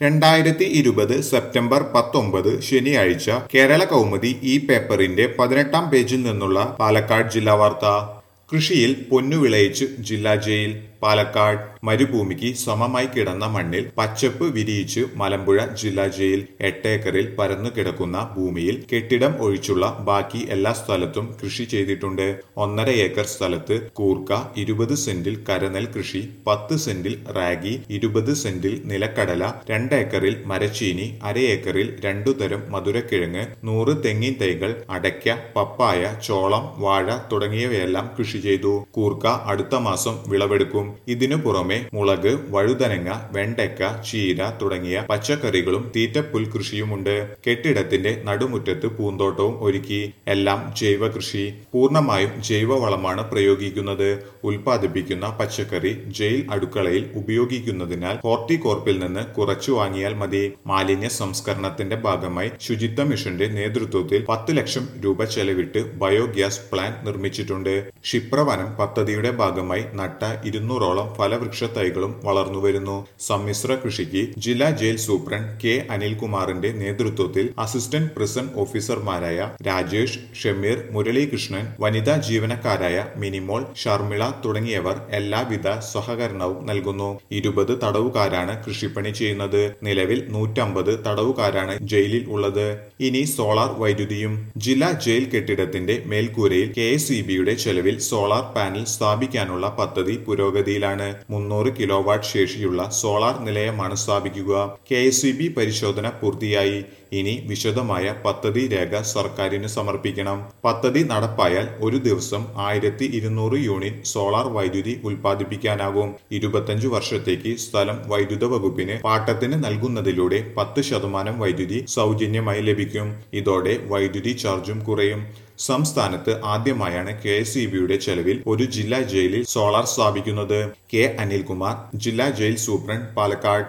രണ്ടായിരത്തി ഇരുപത് സെപ്റ്റംബർ പത്തൊമ്പത് ശനിയാഴ്ച കേരള കൗമുദി ഈ പേപ്പറിന്റെ പതിനെട്ടാം പേജിൽ നിന്നുള്ള പാലക്കാട് ജില്ലാ വാർത്ത കൃഷിയിൽ പൊന്നു വിളയിച്ച് ജില്ലാ ജയിൽ പാലക്കാട് മരുഭൂമിക്ക് സമമായി കിടന്ന മണ്ണിൽ പച്ചപ്പ് വിരിയിച്ച് മലമ്പുഴ ജില്ലാ ജയിൽ എട്ടേക്കറിൽ പരന്നു കിടക്കുന്ന ഭൂമിയിൽ കെട്ടിടം ഒഴിച്ചുള്ള ബാക്കി എല്ലാ സ്ഥലത്തും കൃഷി ചെയ്തിട്ടുണ്ട് ഒന്നര ഏക്കർ സ്ഥലത്ത് കൂർക്ക ഇരുപത് സെന്റിൽ കരനെൽ കൃഷി പത്ത് സെന്റിൽ റാഗി ഇരുപത് സെന്റിൽ നിലക്കടല രണ്ടേക്കറിൽ മരച്ചീനി അര ഏക്കറിൽ രണ്ടു തരം മധുരക്കിഴങ്ങ് നൂറ് തെങ്ങിൻ തൈകൾ അടയ്ക്ക പപ്പായ ചോളം വാഴ തുടങ്ങിയവയെല്ലാം കൃഷി ചെയ്തു കൂർക്ക അടുത്ത മാസം വിളവെടുക്കും ഇതിനു പുറമെ മുളക് വഴുതനങ്ങ വെണ്ടയ്ക്ക ചീര തുടങ്ങിയ പച്ചക്കറികളും തീറ്റപ്പുൽ കൃഷിയുമുണ്ട് കെട്ടിടത്തിന്റെ നടുമുറ്റത്ത് പൂന്തോട്ടവും ഒരുക്കി എല്ലാം ജൈവ കൃഷി പൂർണ്ണമായും ജൈവവളമാണ് പ്രയോഗിക്കുന്നത് ഉൽപ്പാദിപ്പിക്കുന്ന പച്ചക്കറി ജയിൽ അടുക്കളയിൽ ഉപയോഗിക്കുന്നതിനാൽ ഹോർട്ടികോർപ്പിൽ നിന്ന് കുറച്ചു വാങ്ങിയാൽ മതി മാലിന്യ സംസ്കരണത്തിന്റെ ഭാഗമായി ശുചിത്വ മിഷന്റെ നേതൃത്വത്തിൽ പത്ത് ലക്ഷം രൂപ ചെലവിട്ട് ബയോഗ്യാസ് പ്ലാന്റ് നിർമ്മിച്ചിട്ടുണ്ട് ക്ഷിപ്രവനം പദ്ധതിയുടെ ഭാഗമായി നട്ട ഇരുന്നൂറോളം ഫലവൃക്ഷ തൈകളും വളർന്നുവരുന്നു സമ്മിശ്ര കൃഷിക്ക് ജില്ലാ ജയിൽ സൂപ്രണ്ട് കെ അനിൽകുമാറിന്റെ നേതൃത്വത്തിൽ അസിസ്റ്റന്റ് പ്രിസൺ ഓഫീസർമാരായ രാജേഷ് ഷമീർ മുരളീകൃഷ്ണൻ വനിതാ ജീവനക്കാരായ മിനിമോൾ ഷർമിള തുടങ്ങിയവർ എല്ലാവിധ സഹകരണവും നൽകുന്നു ഇരുപത് തടവുകാരാണ് കൃഷിപ്പണി ചെയ്യുന്നത് നിലവിൽ നൂറ്റമ്പത് തടവുകാരാണ് ജയിലിൽ ഉള്ളത് ഇനി സോളാർ വൈദ്യുതിയും ജില്ലാ ജയിൽ കെട്ടിടത്തിന്റെ മേൽക്കൂരയിൽ കെ എസ് ഇ ബിയുടെ ചെലവിൽ സോളാർ പാനൽ സ്ഥാപിക്കാനുള്ള പദ്ധതി പുരോഗതിയിലാണ് മുന്നൂറ് കിലോവാട്ട് ശേഷിയുള്ള സോളാർ നിലയമാണ് സ്ഥാപിക്കുക കെ എസ് ഇ ബി പരിശോധന പൂർത്തിയായി ഇനി വിശദമായ പദ്ധതി രേഖ സർക്കാരിന് സമർപ്പിക്കണം പദ്ധതി നടപ്പായാൽ ഒരു ദിവസം ആയിരത്തി ഇരുന്നൂറ് യൂണിറ്റ് സോളാർ വൈദ്യുതി ഉൽപ്പാദിപ്പിക്കാനാകും ഇരുപത്തഞ്ചു വർഷത്തേക്ക് സ്ഥലം വൈദ്യുത വകുപ്പിന് പാട്ടത്തിന് നൽകുന്നതിലൂടെ പത്ത് ശതമാനം വൈദ്യുതി സൗജന്യമായി ലഭിക്കും ഇതോടെ വൈദ്യുതി ചാർജും കുറയും സംസ്ഥാനത്ത് ആദ്യമായാണ് കെ എസ് ഇ ബിയുടെ ചെലവിൽ ഒരു ജില്ലാ ജയിലിൽ സോളാർ സ്ഥാപിക്കുന്നത് കെ അനിൽകുമാർ ജില്ലാ ജയിൽ സൂപ്രണ്ട് പാലക്കാട്